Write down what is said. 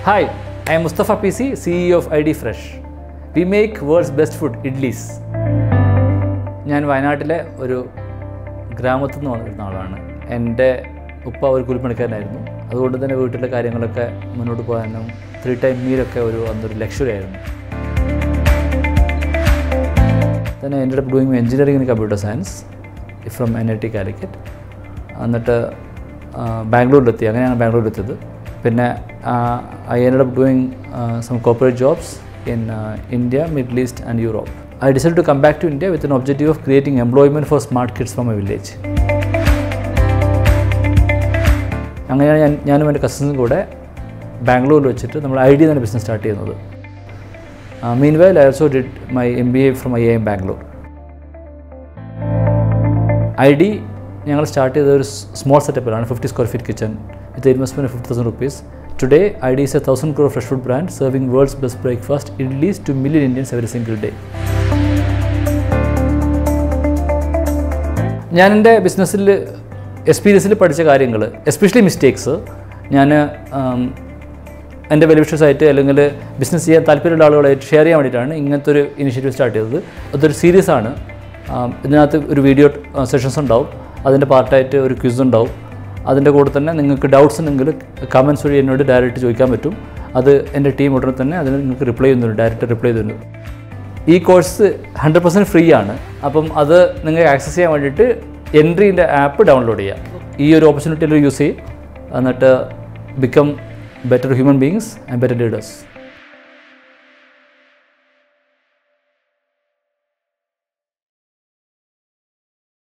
Hi, I am Mustafa PC, CEO of ID Fresh. We make world's best food, idlis. ഞാൻ വയനാട്ടിലെ ഒരു ഗ്രാമത്തിൽ നിന്ന് വന്നിരുന്ന ആളാണ് എൻ്റെ ഉപ്പ ഒരു കൂലിപ്പണിക്കാരനായിരുന്നു അതുകൊണ്ട് തന്നെ വീട്ടിലെ കാര്യങ്ങളൊക്കെ മുന്നോട്ട് പോകാനും ത്രീ ടൈം മീലൊക്കെ ഒരു അന്നൊരു ലക്ഷറി ആയിരുന്നു തന്നെ എൻ്റെ doing engineering in computer science from N I T Calicut എന്നിട്ട് ബാംഗ്ലൂരിലെത്തി അങ്ങനെയാണ് ബാംഗ്ലൂരിലെത്തിയത് പിന്നെ I end up doing some corporate jobs in India Middle East and Europe I decide to come back to India with an objective of creating employment for smart kids from a village അങ്ങനെയാണ് ഞാൻ ഞാനും എൻ്റെ കസിൻസും കൂടെ ബാംഗ്ലൂരിൽ വെച്ചിട്ട് നമ്മൾ I D തന്നെ ബിസിനസ് സ്റ്റാർട്ട് ചെയ്യുന്നത് meanwhile I also did my M B A from I M Bangalore I D ഞങ്ങൾ സ്റ്റാർട്ട് ചെയ്ത ഒരു സ്മോൾ സെറ്റപ്പിലാണ് fifty square feet kitchen with investment fifty thousand rupees today I D is a thousand crore fresh food brand serving world's best breakfast idlis two million Indians every single day ഞാൻ എൻ്റെ ബിസിനസ്സിൽ എക്സ്പീരിയൻസിൽ പഠിച്ച കാര്യങ്ങൾ especially mistakes ഞാൻ എൻ്റെ വെലിവിഷ്യസായിട്ട് അല്ലെങ്കിൽ business ചെയ്യാൻ താല്പര്യമുള്ള ആളുകളായിട്ട് ഷെയർ ചെയ്യാൻ വേണ്ടിയിട്ടാണ് ഇങ്ങനത്തെ ഒരു ഇനിഷ്യേറ്റീവ് സ്റ്റാർട്ട് ചെയ്തത് അതൊരു സീരീസ് ആണ് ആം, ഇതിനകത്ത് ഒരു വീഡിയോ സെഷൻസ് ഉണ്ടാവും അതിൻ്റെ പാർട്ടായിട്ട് ഒരു ക്വിസ് ഉണ്ടാവും അതിൻ്റെ കൂടെ തന്നെ നിങ്ങൾക്ക് ഡൗട്ട്സ് ഉണ്ടെങ്കിൽ കമൻസ് വഴി എന്നോട് ഡയറക്റ്റ് ചോദിക്കാൻ പറ്റും അത് എൻ്റെ ടീം ഉടനെ തന്നെ അതിന് നിങ്ങൾക്ക് റിപ്ലൈ ചെയ്യുന്നുണ്ട് ഡയറക്റ്റ് റിപ്ലൈ ചെയ്യുന്നുണ്ട് ഈ കോഴ്സ് ഹൺഡ്രഡ് പെർസെൻറ്റ് ഫ്രീ ആണ് അപ്പം അത് നിങ്ങൾക്ക് ആക്സസ് ചെയ്യാൻ വേണ്ടിയിട്ട് എൻട്രീൻ്റെ ആപ്പ് ഡൗൺലോഡ് ചെയ്യുക ഈ ഒരു ഓപ്പർച്യൂണിറ്റിയിൽ യൂസ് ചെയ്യും എന്നിട്ട് become better human beings and better leaders